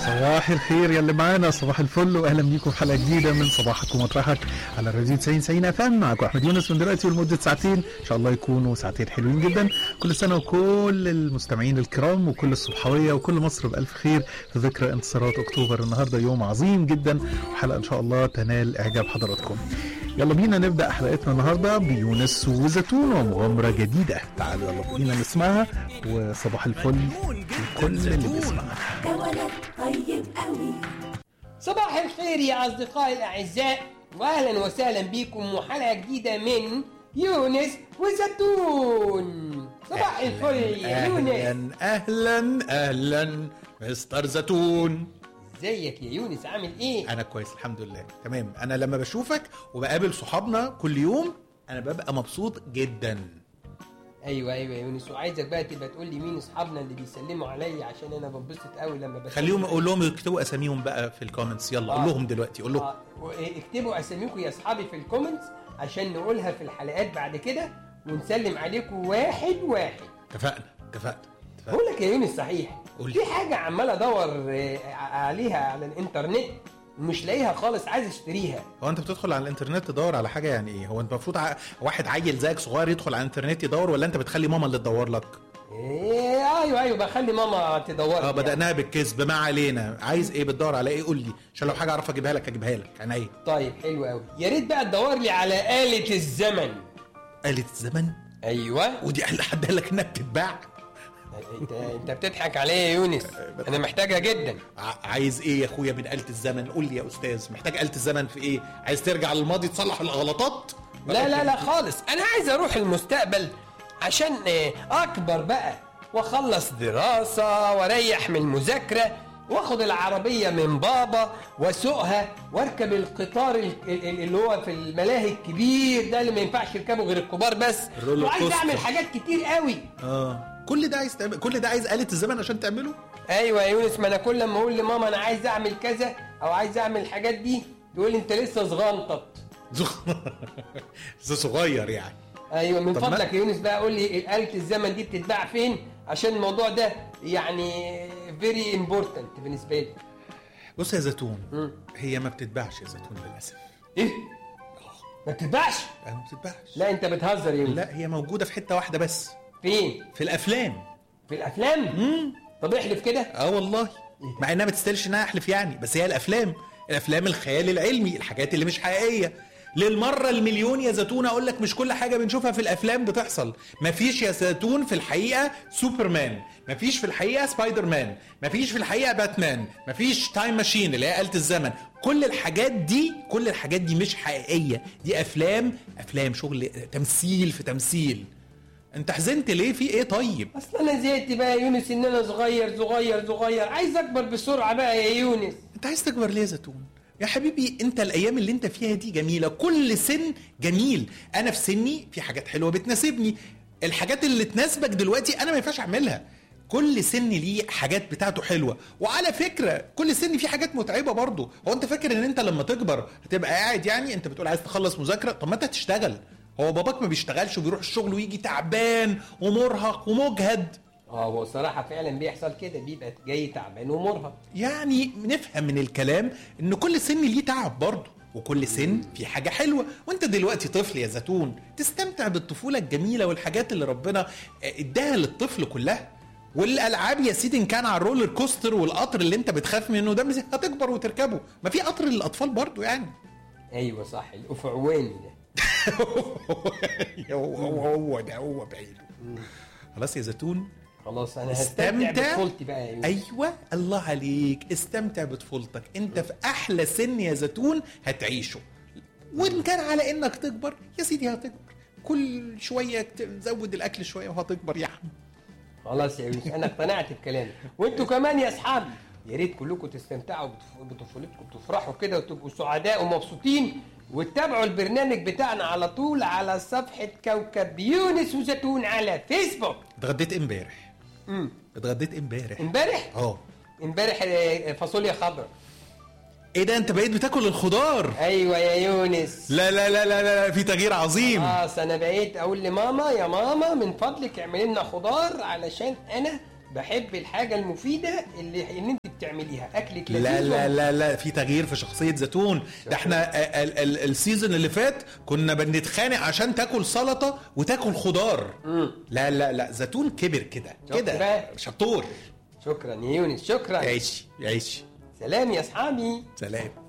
صباح الخير يا اللي معانا صباح الفل واهلا بيكم في حلقه جديده من صباحك ومطرحك على الراديو 90 90 اف ام معاكم احمد يونس من دلوقتي ولمده ساعتين ان شاء الله يكونوا ساعتين حلوين جدا كل سنه وكل المستمعين الكرام وكل الصبحويه وكل مصر بالف خير في ذكرى انتصارات اكتوبر النهارده يوم عظيم جدا وحلقه ان شاء الله تنال اعجاب حضراتكم يلا بينا نبدا حلقتنا النهارده بيونس وزيتون ومغامره جديده تعالوا يلا بينا نسمعها وصباح الفل لكل اللي بيسمعها ده ولد طيب قوي صباح الخير يا أصدقائي الأعزاء وأهلا وسهلا بكم وحلقة جديدة من يونس وزيتون صباح الفل يا يونس اهلا اهلا اهلا مستر زيتون ازيك يا يونس عامل ايه؟ انا كويس الحمد لله تمام انا لما بشوفك وبقابل صحابنا كل يوم انا ببقى مبسوط جدا ايوه ايوه يا يونس وعايزك بقى تبقى تقول لي مين اصحابنا اللي بيسلموا عليا عشان انا بنبسط قوي لما بشوف خليهم اقول لهم يكتبوا اساميهم بقى في الكومنتس يلا قول آه. لهم دلوقتي قول لهم آه، اكتبوا اساميكم يا اصحابي في الكومنتس عشان نقولها في الحلقات بعد كده ونسلم عليكم واحد واحد اتفقنا اتفقنا اتفقنا بقول لك يا يونس صحيح قول لي. في حاجه عمال ادور آه، عليها على الانترنت ومش لاقيها خالص عايز اشتريها هو انت بتدخل على الانترنت تدور على حاجه يعني ايه هو انت المفروض ع... واحد عيل زيك صغير يدخل على الانترنت يدور ولا انت بتخلي ماما اللي تدور لك ايه ايوه ايوه بخلي ماما تدور اه بدأناها بالكذب ما علينا عايز ايه بتدور على ايه قول لي عشان لو حاجه اعرف اجيبها لك اجيبها لك عينيا طيب حلو قوي يا ريت بقى تدور لي على آلة الزمن آلة الزمن ايوه ودي قال حد قال لك انها بتتباع انت انت بتضحك عليا يا يونس انا محتاجها جدا ع- عايز ايه يا اخويا من آلة الزمن قول لي يا استاذ محتاج آلة الزمن في ايه عايز ترجع للماضي تصلح الغلطات لا لا لا خالص انا عايز اروح المستقبل عشان آه، اكبر بقى واخلص دراسة واريح من المذاكرة واخد العربية من بابا واسوقها واركب القطار ال- ال- اللي هو في الملاهي الكبير ده اللي ما ينفعش يركبه غير الكبار بس الرولر وعايز كوستر. اعمل حاجات كتير قوي اه كل ده عايز تعمل كل ده عايز آلة الزمن عشان تعمله ايوه يا يونس ما انا كل لما اقول لماما انا عايز اعمل كذا او عايز اعمل الحاجات دي تقول لي انت لسه صغنطط ده صغير يعني ايوه من طب ما- فضلك يا يونس بقى قول لي آلة الزمن دي بتتباع فين عشان الموضوع ده يعني فيري امبورتنت بالنسبه لي بص يا زيتون مم. هي ما بتتباعش يا زيتون للاسف ايه ما بتتباعش آه، ما بتتباعش لا انت بتهزر يا يونس لا هي موجوده في حته واحده بس فين في الافلام في الافلام امم طب احلف كده اه والله مع انها ما تستاهلش انها احلف يعني بس هي الافلام الافلام الخيال العلمي الحاجات اللي مش حقيقيه للمره المليون يا زيتون اقول لك مش كل حاجه بنشوفها في الافلام بتحصل مفيش يا زيتون في الحقيقه سوبرمان مفيش في الحقيقه سبايدر مان مفيش في الحقيقه باتمان مفيش تايم ماشين اللي هي آلة الزمن كل الحاجات دي كل الحاجات دي مش حقيقيه دي افلام افلام شغل تمثيل في تمثيل انت حزنت ليه في ايه طيب اصل انا زهقت بقى يا يونس ان انا صغير صغير صغير عايز اكبر بسرعه بقى يا يونس انت عايز تكبر ليه يا زيتون يا حبيبي انت الايام اللي انت فيها دي جميله كل سن جميل انا في سني في حاجات حلوه بتناسبني الحاجات اللي تناسبك دلوقتي انا ما ينفعش اعملها كل سن ليه حاجات بتاعته حلوه وعلى فكره كل سن فيه حاجات متعبه برضه هو انت فاكر ان انت لما تكبر هتبقى قاعد يعني انت بتقول عايز تخلص مذاكره طب ما انت هتشتغل هو باباك ما بيشتغلش وبيروح الشغل ويجي تعبان ومرهق ومجهد اه هو الصراحه فعلا بيحصل كده بيبقى جاي تعبان ومرهق يعني نفهم من الكلام ان كل سن ليه تعب برضه وكل سن في حاجة حلوة وانت دلوقتي طفل يا زيتون تستمتع بالطفولة الجميلة والحاجات اللي ربنا اداها للطفل كلها والالعاب يا سيدي ان كان على الرولر كوستر والقطر اللي انت بتخاف منه ده مش هتكبر وتركبه ما في قطر للاطفال برضه يعني ايوه صح الافعواني ده هو هو هو ده هو بعيده خلاص يا زيتون خلاص انا هستمتع استمتع بطفولتي بقى يا يونس ايوه الله عليك استمتع بطفولتك انت في احلى سن يا زيتون هتعيشه وان كان على انك تكبر يا سيدي هتكبر كل شويه ت- تزود الاكل شويه وهتكبر يا عم خلاص يا يونس انا اقتنعت بكلامك وانتوا كمان يا اصحابي يا ريت كلكم تستمتعوا بطف- بطفولتكم تفرحوا كده وتبقوا سعداء ومبسوطين وتتابعوا البرنامج بتاعنا على طول على صفحة كوكب يونس وزيتون على فيسبوك اتغديت امبارح امم اتغديت امبارح امبارح اه امبارح آه، فاصوليا خضراء ايه ده انت بقيت بتاكل الخضار ايوه يا يونس لا لا لا لا لا في تغيير عظيم خلاص انا بقيت اقول لماما يا ماما من فضلك اعملي لنا خضار علشان انا بحب الحاجه المفيده اللي اللي انت بتعمليها اكلك لذيذ لا لا ومفيد. لا لا في تغيير في شخصيه زيتون ده احنا ال- ال- السيزون اللي فات كنا بنتخانق عشان تاكل سلطه وتاكل خضار لا لا لا زيتون كبر كده شفت كده بقى؟ شطور شكرا يا يونس شكرا عيش عيش سلام يا اصحابي سلام